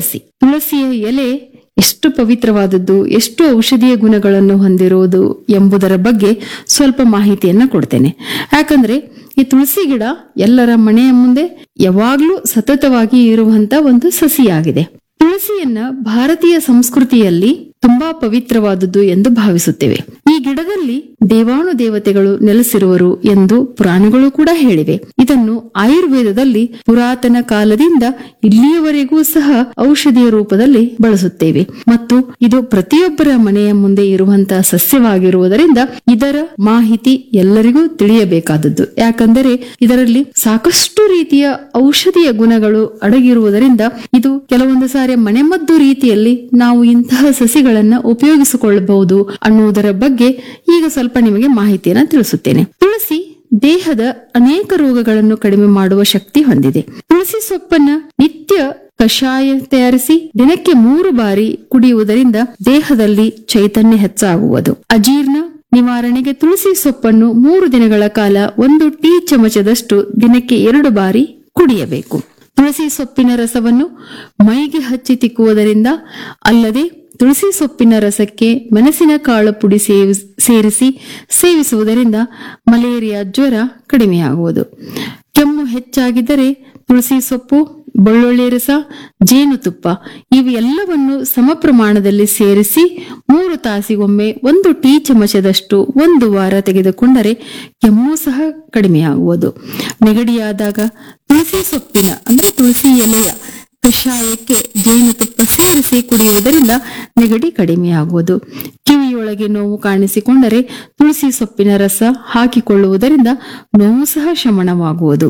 ತುಳಸಿ ತುಳಸಿಯ ಎಲೆ ಎಷ್ಟು ಪವಿತ್ರವಾದದ್ದು ಎಷ್ಟು ಔಷಧೀಯ ಗುಣಗಳನ್ನು ಹೊಂದಿರುವುದು ಎಂಬುದರ ಬಗ್ಗೆ ಸ್ವಲ್ಪ ಮಾಹಿತಿಯನ್ನ ಕೊಡ್ತೇನೆ ಯಾಕಂದ್ರೆ ಈ ತುಳಸಿ ಗಿಡ ಎಲ್ಲರ ಮನೆಯ ಮುಂದೆ ಯಾವಾಗ್ಲೂ ಸತತವಾಗಿ ಇರುವಂತ ಒಂದು ಸಸಿಯಾಗಿದೆ ತುಳಸಿಯನ್ನ ಭಾರತೀಯ ಸಂಸ್ಕೃತಿಯಲ್ಲಿ ತುಂಬಾ ಪವಿತ್ರವಾದದ್ದು ಎಂದು ಭಾವಿಸುತ್ತೇವೆ ಈ ಗಿಡದಲ್ಲಿ ದೇವಾನು ದೇವತೆಗಳು ನೆಲೆಸಿರುವರು ಎಂದು ಪುರಾಣಗಳು ಕೂಡ ಹೇಳಿವೆ ಇದನ್ನು ಆಯುರ್ವೇದದಲ್ಲಿ ಪುರಾತನ ಕಾಲದಿಂದ ಇಲ್ಲಿಯವರೆಗೂ ಸಹ ಔಷಧಿಯ ರೂಪದಲ್ಲಿ ಬಳಸುತ್ತೇವೆ ಮತ್ತು ಇದು ಪ್ರತಿಯೊಬ್ಬರ ಮನೆಯ ಮುಂದೆ ಇರುವಂತಹ ಸಸ್ಯವಾಗಿರುವುದರಿಂದ ಇದರ ಮಾಹಿತಿ ಎಲ್ಲರಿಗೂ ತಿಳಿಯಬೇಕಾದದ್ದು ಯಾಕಂದರೆ ಇದರಲ್ಲಿ ಸಾಕಷ್ಟು ರೀತಿಯ ಔಷಧಿಯ ಗುಣಗಳು ಅಡಗಿರುವುದರಿಂದ ಇದು ಕೆಲವೊಂದು ಸಾರಿ ಮನೆಮದ್ದು ರೀತಿಯಲ್ಲಿ ನಾವು ಇಂತಹ ಸಸಿಗಳನ್ನ ಉಪಯೋಗಿಸಿಕೊಳ್ಳಬಹುದು ಅನ್ನುವುದರ ಬಗ್ಗೆ ಈಗ ಸ್ವಲ್ಪ ನಿಮಗೆ ಮಾಹಿತಿಯನ್ನ ತಿಳಿಸುತ್ತೇನೆ ತುಳಸಿ ದೇಹದ ಅನೇಕ ರೋಗಗಳನ್ನು ಕಡಿಮೆ ಮಾಡುವ ಶಕ್ತಿ ಹೊಂದಿದೆ ತುಳಸಿ ಸೊಪ್ಪನ್ನ ನಿತ್ಯ ಕಷಾಯ ತಯಾರಿಸಿ ದಿನಕ್ಕೆ ಮೂರು ಬಾರಿ ಕುಡಿಯುವುದರಿಂದ ದೇಹದಲ್ಲಿ ಚೈತನ್ಯ ಹೆಚ್ಚಾಗುವುದು ಅಜೀರ್ಣ ನಿವಾರಣೆಗೆ ತುಳಸಿ ಸೊಪ್ಪನ್ನು ಮೂರು ದಿನಗಳ ಕಾಲ ಒಂದು ಟೀ ಚಮಚದಷ್ಟು ದಿನಕ್ಕೆ ಎರಡು ಬಾರಿ ಕುಡಿಯಬೇಕು ತುಳಸಿ ಸೊಪ್ಪಿನ ರಸವನ್ನು ಮೈಗೆ ಹಚ್ಚಿ ತಿಕ್ಕುವುದರಿಂದ ಅಲ್ಲದೆ ತುಳಸಿ ಸೊಪ್ಪಿನ ರಸಕ್ಕೆ ಮೆಣಸಿನ ಕಾಳು ಪುಡಿ ಸೇವಿಸ್- ಸೇರಿಸಿ ಸೇವಿಸುವುದರಿಂದ ಮಲೇರಿಯಾ ಜ್ವರ ಕಡಿಮೆಯಾಗುವುದು ಕೆಮ್ಮು ಹೆಚ್ಚಾಗಿದ್ದರೆ ತುಳಸಿ ಸೊಪ್ಪು ಬೆಳ್ಳುಳ್ಳಿ ರಸ ಜೇನುತುಪ್ಪ ಇವೆಲ್ಲವನ್ನು ಸಮ ಪ್ರಮಾಣದಲ್ಲಿ ಸೇರಿಸಿ ಮೂರು ತಾಸಿಗೊಮ್ಮೆ ಒಂದು ಟೀ ಚಮಚದಷ್ಟು ಒಂದು ವಾರ ತೆಗೆದುಕೊಂಡರೆ ಕೆಮ್ಮು ಸಹ ಕಡಿಮೆಯಾಗುವುದು ನೆಗಡಿಯಾದಾಗ ತುಳಸಿ ಸೊಪ್ಪಿನ ಅಂದ್ರೆ ತುಳಸಿ ಎಲೆಯ ಕಷಾಯಕ್ಕೆ ಜೇನುತುಪ್ಪ ಸೇರಿಸಿ ಕುಡಿಯುವುದರಿಂದ ನೆಗಡಿ ಕಡಿಮೆಯಾಗುವುದು ಕಿವಿಯೊಳಗೆ ನೋವು ಕಾಣಿಸಿಕೊಂಡರೆ ತುಳಸಿ ಸೊಪ್ಪಿನ ರಸ ಹಾಕಿಕೊಳ್ಳುವುದರಿಂದ ನೋವು ಸಹ ಶಮನವಾಗುವುದು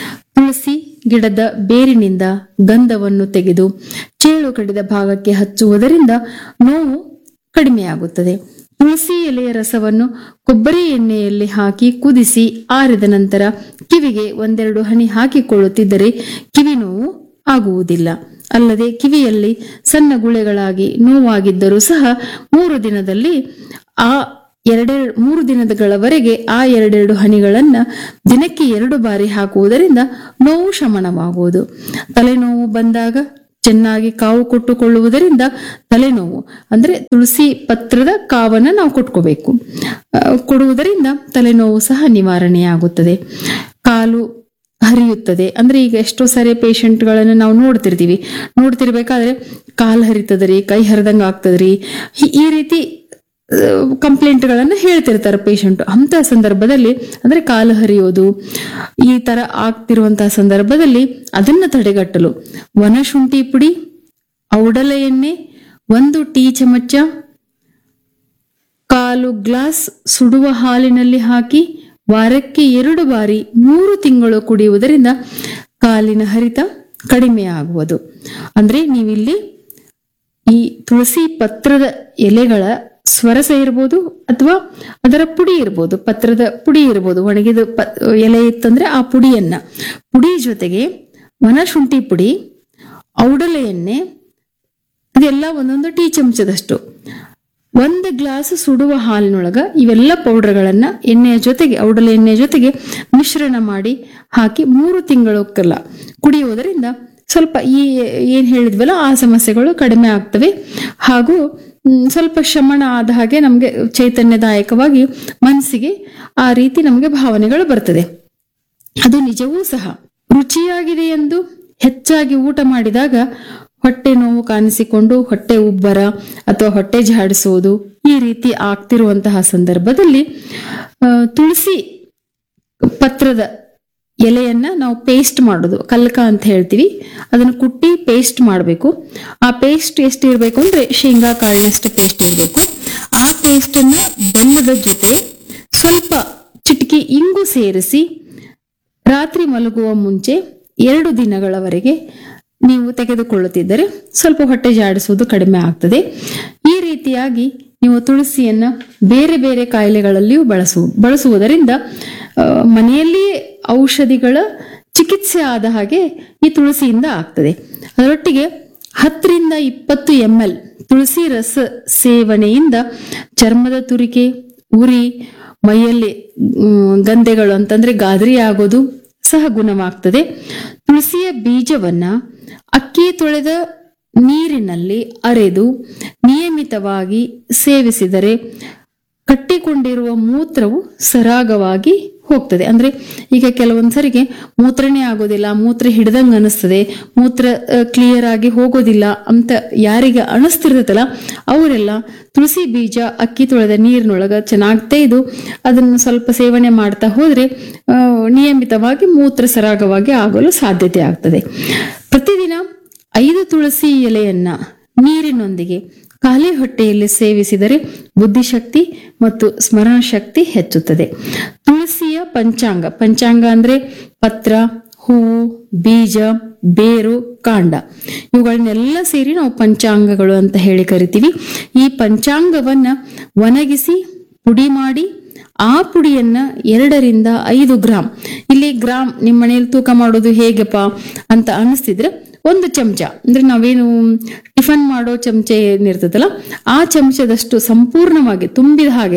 ತುಳಸಿ ಗಿಡದ ಬೇರಿನಿಂದ ಗಂಧವನ್ನು ತೆಗೆದು ಚೇಳು ಕಡಿದ ಭಾಗಕ್ಕೆ ಹಚ್ಚುವುದರಿಂದ ನೋವು ಕಡಿಮೆಯಾಗುತ್ತದೆ ತುಳಸಿ ಎಲೆಯ ರಸವನ್ನು ಕೊಬ್ಬರಿ ಎಣ್ಣೆಯಲ್ಲಿ ಹಾಕಿ ಕುದಿಸಿ ಆರಿದ ನಂತರ ಕಿವಿಗೆ ಒಂದೆರಡು ಹನಿ ಹಾಕಿಕೊಳ್ಳುತ್ತಿದ್ದರೆ ಕಿವಿ ನೋವು ಆಗುವುದಿಲ್ಲ ಅಲ್ಲದೆ ಕಿವಿಯಲ್ಲಿ ಸಣ್ಣ ಗುಳೆಗಳಾಗಿ ನೋವಾಗಿದ್ದರೂ ಸಹ ಮೂರು ದಿನದಲ್ಲಿ ಆ ಎರಡೆರಡು ಮೂರು ದಿನಗಳವರೆಗೆ ಆ ಎರಡೆರಡು ಹನಿಗಳನ್ನ ದಿನಕ್ಕೆ ಎರಡು ಬಾರಿ ಹಾಕುವುದರಿಂದ ನೋವು ಶಮನವಾಗುವುದು ತಲೆನೋವು ಬಂದಾಗ ಚೆನ್ನಾಗಿ ಕಾವು ಕೊಟ್ಟುಕೊಳ್ಳುವುದರಿಂದ ತಲೆನೋವು ಅಂದ್ರೆ ತುಳಸಿ ಪತ್ರದ ಕಾವನ್ನ ನಾವು ಕೊಟ್ಕೋಬೇಕು ಆ, ಕೊಡುವುದರಿಂದ ತಲೆನೋವು ಸಹ ನಿವಾರಣೆಯಾಗುತ್ತದೆ ಕಾಲು ಹರಿಯುತ್ತದೆ ಅಂದ್ರೆ ಈಗ ಎಷ್ಟೋ ಸಾರಿ ಪೇಷಂಟ್ಗಳನ್ನು ನಾವು ನೋಡ್ತಿರ್ತೀವಿ ನೋಡ್ತಿರ್ಬೇಕಾದ್ರೆ ಕಾಲು ಹರಿತದ್ರಿ ಕೈ ಹರಿದಂಗ ಆಗ್ತದ್ರಿ ಈ- ಈ ರೀತಿ ಕಂಪ್ಲೇಂಟ್ಗಳನ್ನು ಹೇಳ್ತಿರ್ತಾರೆ ಪೇಷಂಟ್ ಅಂತ ಸಂದರ್ಭದಲ್ಲಿ ಅಂದ್ರೆ ಕಾಲು ಹರಿಯೋದು ಈ ತರ ಆಗ್ತಿರುವಂತಹ ಸಂದರ್ಭದಲ್ಲಿ ಅದನ್ನ ತಡೆಗಟ್ಟಲು ವನಶುಂಠಿ ಪುಡಿ ಔಡಲ ಎಣ್ಣೆ ಒಂದು ಟೀ ಚಮಚ ಕಾಲು ಗ್ಲಾಸ್ ಸುಡುವ ಹಾಲಿನಲ್ಲಿ ಹಾಕಿ ವಾರಕ್ಕೆ ಎರಡು ಬಾರಿ ಮೂರು ತಿಂಗಳು ಕುಡಿಯುವುದರಿಂದ ಕಾಲಿನ ಹರಿತ ಕಡಿಮೆಯಾಗುವುದು ಅಂದ್ರೆ ನೀವಿಲ್ಲಿ ಈ ತುಳಸಿ ಪತ್ರದ ಎಲೆಗಳ ಸ್ವರಸ ಇರ್ಬೋದು ಅಥವಾ ಅದರ ಪುಡಿ ಇರ್ಬೋದು ಪತ್ರದ ಪುಡಿ ಇರ್ಬೋದು ಒಣಗಿದ ಪ ಎಲೆ ಇತ್ತಂದ್ರೆ ಆ ಪುಡಿಯನ್ನ ಪುಡಿ ಜೊತೆಗೆ ವನಶುಂಠಿ ಪುಡಿ ಔಡಲ ಎಣ್ಣೆ ಇದೆಲ್ಲ ಒಂದೊಂದು ಟೀ ಚಮಚದಷ್ಟು ಒಂದು ಗ್ಲಾಸ್ ಸುಡುವ ಹಾಲಿನೊಳಗ ಇವೆಲ್ಲ ಪೌಡರ್ಗಳನ್ನ ಎಣ್ಣೆಯ ಜೊತೆಗೆ ಔಡಲ ಎಣ್ಣೆಯ ಜೊತೆಗೆ ಮಿಶ್ರಣ ಮಾಡಿ ಹಾಕಿ ಮೂರು ತಿಂಗಳಕ್ಕೆಲ್ಲ ಕುಡಿಯುವುದರಿಂದ ಸ್ವಲ್ಪ ಈ ಏನ್ ಹೇಳಿದ್ವಲ್ಲ ಆ ಸಮಸ್ಯೆಗಳು ಕಡಿಮೆ ಆಗ್ತವೆ ಹಾಗೂ ಮ್, ಸ್ವಲ್ಪ ಶಮನ ಆದ ಹಾಗೆ ನಮಗೆ ಚೈತನ್ಯದಾಯಕವಾಗಿ ಮನಸ್ಸಿಗೆ ಆ ರೀತಿ ನಮಗೆ ಭಾವನೆಗಳು ಬರ್ತದೆ ಅದು ನಿಜವೂ ಸಹ ರುಚಿಯಾಗಿದೆ ಎಂದು ಹೆಚ್ಚಾಗಿ ಊಟ ಮಾಡಿದಾಗ ಹೊಟ್ಟೆ ನೋವು ಕಾಣಿಸಿಕೊಂಡು ಹೊಟ್ಟೆ ಉಬ್ಬರ ಅಥವಾ ಹೊಟ್ಟೆ ಜಾಡಿಸುವುದು ಈ ರೀತಿ ಆಗ್ತಿರುವಂತಹ ಸಂದರ್ಭದಲ್ಲಿ ಆ, ತುಳಸಿ ಪತ್ರದ ಎಲೆಯನ್ನ ನಾವು ಪೇಸ್ಟ್ ಮಾಡೋದು ಕಲ್ಕ ಅಂತ ಹೇಳ್ತೀವಿ ಅದನ್ನು ಕುಟ್ಟಿ ಪೇಸ್ಟ್ ಮಾಡಬೇಕು ಆ ಪೇಸ್ಟ್ ಎಷ್ಟು ಇರಬೇಕು ಅಂದ್ರೆ ಶೇಂಗಾ ಕಾಳಿನಷ್ಟು ಪೇಸ್ಟ್ ಇರಬೇಕು ಆ ಪೇಸ್ಟ್ ಅನ್ನ ಬೆಲ್ಲದ ಜೊತೆ ಸ್ವಲ್ಪ ಚಿಟಕಿ ಇಂಗು ಸೇರಿಸಿ ರಾತ್ರಿ ಮಲಗುವ ಮುಂಚೆ ಎರಡು ದಿನಗಳವರೆಗೆ ನೀವು ತೆಗೆದುಕೊಳ್ಳುತ್ತಿದ್ದರೆ ಸ್ವಲ್ಪ ಹೊಟ್ಟೆ ಜಾಡಿಸುವುದು ಕಡಿಮೆ ಆಗ್ತದೆ ಈ ರೀತಿಯಾಗಿ ನೀವು ತುಳಸಿಯನ್ನ ಬೇರೆ ಬೇರೆ ಕಾಯಿಲೆಗಳಲ್ಲಿಯೂ ಬಳಸು ಬಳಸುವುದರಿಂದ ಆ, ಮನೆಯಲ್ಲಿಯೇ ಔಷಧಿಗಳ ಚಿಕಿತ್ಸೆ ಆದ ಹಾಗೆ ಈ ತುಳಸಿಯಿಂದ ಆಗ್ತದೆ ಅದರೊಟ್ಟಿಗೆ ಹತ್ತರಿಂದ ಇಪ್ಪತ್ತು ಎಂ ಎಲ್ ತುಳಸಿ ರಸ ಸೇವನೆಯಿಂದ ಚರ್ಮದ ತುರಿಕೆ ಉರಿ ಮೈಯಲ್ಲಿ ಮ್, ಗಂಧೆಗಳು ಅಂತಂದ್ರೆ ಗಾದರಿ ಆಗೋದು ಸಹ ಗುಣವಾಗ್ತದೆ ತುಳಸಿಯ ಬೀಜವನ್ನ ಅಕ್ಕಿ ತೊಳೆದ ನೀರಿನಲ್ಲಿ ಅರೆದು ನಿಯಮಿತವಾಗಿ ಸೇವಿಸಿದರೆ ಕಟ್ಟಿಕೊಂಡಿರುವ ಮೂತ್ರವು ಸರಾಗವಾಗಿ ಹೋಗ್ತದೆ ಅಂದ್ರೆ ಈಗ ಕೆಲವೊಂದ್ಸರಿಗೆ ಮೂತ್ರನೇ ಆಗೋದಿಲ್ಲ ಮೂತ್ರ ಹಿಡ್ದಂಗ್ ಅನಿಸ್ತದೆ ಮೂತ್ರ ಕ್ಲಿಯರ್ ಆಗಿ ಹೋಗೋದಿಲ್ಲ ಅಂತ ಯಾರಿಗೆ ಅನಿಸ್ತಿರ್ತೈತಲ್ಲ ಅವರೆಲ್ಲ ತುಳಸಿ ಬೀಜ ಅಕ್ಕಿ ತೊಳೆದ ನೀರಿನೊಳಗ ಚೆನ್ನಾಗಿ ತೆಗೆದು ಅದನ್ನು ಸ್ವಲ್ಪ ಸೇವನೆ ಮಾಡ್ತಾ ಹೋದ್ರೆ ಆ, ನಿಯಮಿತವಾಗಿ ಮೂತ್ರ ಸರಾಗವಾಗಿ ಆಗಲು ಸಾಧ್ಯತೆ ಆಗ್ತದೆ ಪ್ರತಿದಿನ ಐದು ತುಳಸಿ ಎಲೆಯನ್ನ ನೀರಿನೊಂದಿಗೆ ಖಾಲಿ ಹೊಟ್ಟೆಯಲ್ಲಿ ಸೇವಿಸಿದರೆ ಬುದ್ಧಿಶಕ್ತಿ ಮತ್ತು ಸ್ಮರಣ ಶಕ್ತಿ ಹೆಚ್ಚುತ್ತದೆ ತುಳಸಿಯ ಪಂಚಾಂಗ ಪಂಚಾಂಗ ಅಂದ್ರೆ ಪತ್ರ ಹೂವು ಬೀಜ ಬೇರು ಕಾಂಡ ಇವುಗಳನ್ನೆಲ್ಲ ಸೇರಿ ನಾವು ಪಂಚಾಂಗಗಳು ಅಂತ ಹೇಳಿ ಕರಿತೀವಿ ಈ ಪಂಚಾಂಗವನ್ನ ಒಣಗಿಸಿ ಪುಡಿ ಮಾಡಿ ಆ ಪುಡಿಯನ್ನ ಎರಡರಿಂದ ಐದು ಗ್ರಾಮ್ ಇಲ್ಲಿ ಗ್ರಾಮ್ ನಿಮ್ಮ ಮನೆಯಲ್ಲಿ ತೂಕ ಮಾಡೋದು ಹೇಗಪ್ಪ ಅಂತ ಅನಿಸ್ತಿದ್ರೆ ಒಂದು ಚಮಚ ಅಂದ್ರೆ ನಾವೇನು ಟಿಫನ್ ಮಾಡೋ ಚಮಚ ಏನಿರ್ತದಲ್ಲ ಆ ಚಮಚದಷ್ಟು ಸಂಪೂರ್ಣವಾಗಿ ತುಂಬಿದ ಹಾಗೆ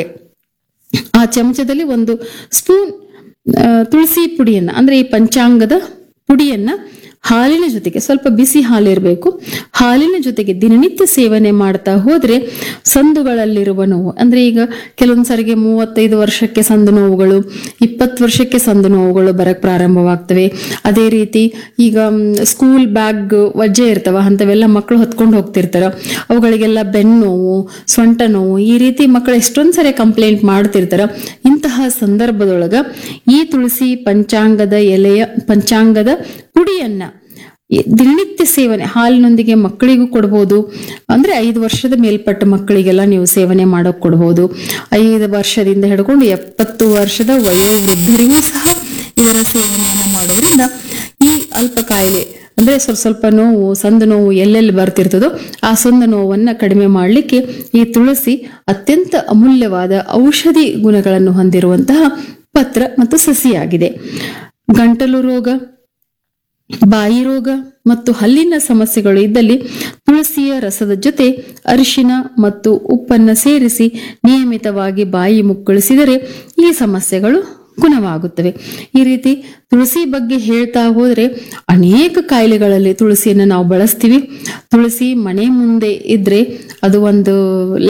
ಆ ಚಮಚದಲ್ಲಿ ಒಂದು ಸ್ಪೂನ್ ಆ, ತುಳಸಿ ಪುಡಿಯನ್ನ ಅಂದ್ರೆ ಈ ಪಂಚಾಂಗದ ಪುಡಿಯನ್ನ ಹಾಲಿನ ಜೊತೆಗೆ ಸ್ವಲ್ಪ ಬಿಸಿ ಹಾಲಿರಬೇಕು ಹಾಲಿನ ಜೊತೆಗೆ ದಿನನಿತ್ಯ ಸೇವನೆ ಮಾಡ್ತಾ ಹೋದ್ರೆ ಸಂದುಗಳಲ್ಲಿರುವ ನೋವು ಅಂದ್ರೆ ಈಗ ಕೆಲವೊಂದ್ಸರಿಗೆ ಮೂವತ್ತೈದು ವರ್ಷಕ್ಕೆ ಸಂದು ನೋವುಗಳು ಇಪ್ಪತ್ತು ವರ್ಷಕ್ಕೆ ಸಂದು ನೋವುಗಳು ಬರಕ್ ಪ್ರಾರಂಭವಾಗ್ತವೆ ಅದೇ ರೀತಿ ಈಗ ಮ್, ಸ್ಕೂಲ್ ಬ್ಯಾಗ್ ವಜ್ಜೆ ಇರ್ತಾವ ಅಂತವೆಲ್ಲ ಮಕ್ಕಳು ಹೊತ್ಕೊಂಡು ಹೋಗ್ತಿರ್ತಾರ ಅವುಗಳಿಗೆಲ್ಲ ಬೆನ್ನು ನೋವು ಸೊಂಟ ನೋವು ಈ ರೀತಿ ಮಕ್ಕಳು ಎಷ್ಟೊಂದ್ ಸರಿ ಕಂಪ್ಲೇಂಟ್ ಮಾಡ್ತಿರ್ತಾರ ಇಂತಹ ಸಂದರ್ಭದೊಳಗ ಈ ತುಳಸಿ ಪಂಚಾಂಗದ ಎಲೆಯ ಪಂಚಾಂಗದ ಪುಡಿಯನ್ನ ಈ ದಿನನಿತ್ಯ ಸೇವನೆ ಹಾಲಿನೊಂದಿಗೆ ಮಕ್ಕಳಿಗೂ ಕೊಡ್ಬೋದು ಅಂದ್ರೆ ಐದು ವರ್ಷದ ಮೇಲ್ಪಟ್ಟ ಮಕ್ಕಳಿಗೆಲ್ಲ ನೀವು ಸೇವನೆ ಮಾಡೋಕ್ ಕೊಡ್ಬೋದು ಐದು ವರ್ಷದಿಂದ ಹಿಡ್ಕೊಂಡು ಎಪ್ಪತ್ತು ವರ್ಷದ ವಯೋವೃದ್ಧರಿಗೂ ಸಹ ಇದರ ಸೇವನೆಯನ್ನು ಮಾಡೋದ್ರಿಂದ ಈ ಅಲ್ಪ ಕಾಯಿಲೆ ಅಂದ್ರೆ ಸ್ವಲ್ಪ ಸ್ವಲ್ಪ ನೋವು ಸಂದು ನೋವು ಎಲ್ಲೆಲ್ಲಿ ಬರ್ತಿರ್ತದೋ ಆ ಸಂದ ನೋವನ್ನ ಕಡಿಮೆ ಮಾಡಲಿಕ್ಕೆ ಈ ತುಳಸಿ ಅತ್ಯಂತ ಅಮೂಲ್ಯವಾದ ಔಷಧಿ ಗುಣಗಳನ್ನು ಹೊಂದಿರುವಂತಹ ಪತ್ರ ಮತ್ತು ಸಸಿಯಾಗಿದೆ ಗಂಟಲು ರೋಗ ಬಾಯಿ ರೋಗ ಮತ್ತು ಹಲ್ಲಿನ ಸಮಸ್ಯೆಗಳು ಇದ್ದಲ್ಲಿ ತುಳಸಿಯ ರಸದ ಜೊತೆ ಅರಿಶಿನ ಮತ್ತು ಉಪ್ಪನ್ನ ಸೇರಿಸಿ ನಿಯಮಿತವಾಗಿ ಬಾಯಿ ಮುಕ್ಕಳಿಸಿದರೆ ಈ ಸಮಸ್ಯೆಗಳು ಗುಣವಾಗುತ್ತವೆ ಈ ರೀತಿ ತುಳಸಿ ಬಗ್ಗೆ ಹೇಳ್ತಾ ಹೋದ್ರೆ ಅನೇಕ ಕಾಯಿಲೆಗಳಲ್ಲಿ ತುಳಸಿಯನ್ನು ನಾವು ಬಳಸ್ತೀವಿ ತುಳಸಿ ಮನೆ ಮುಂದೆ ಇದ್ರೆ ಅದು ಒಂದು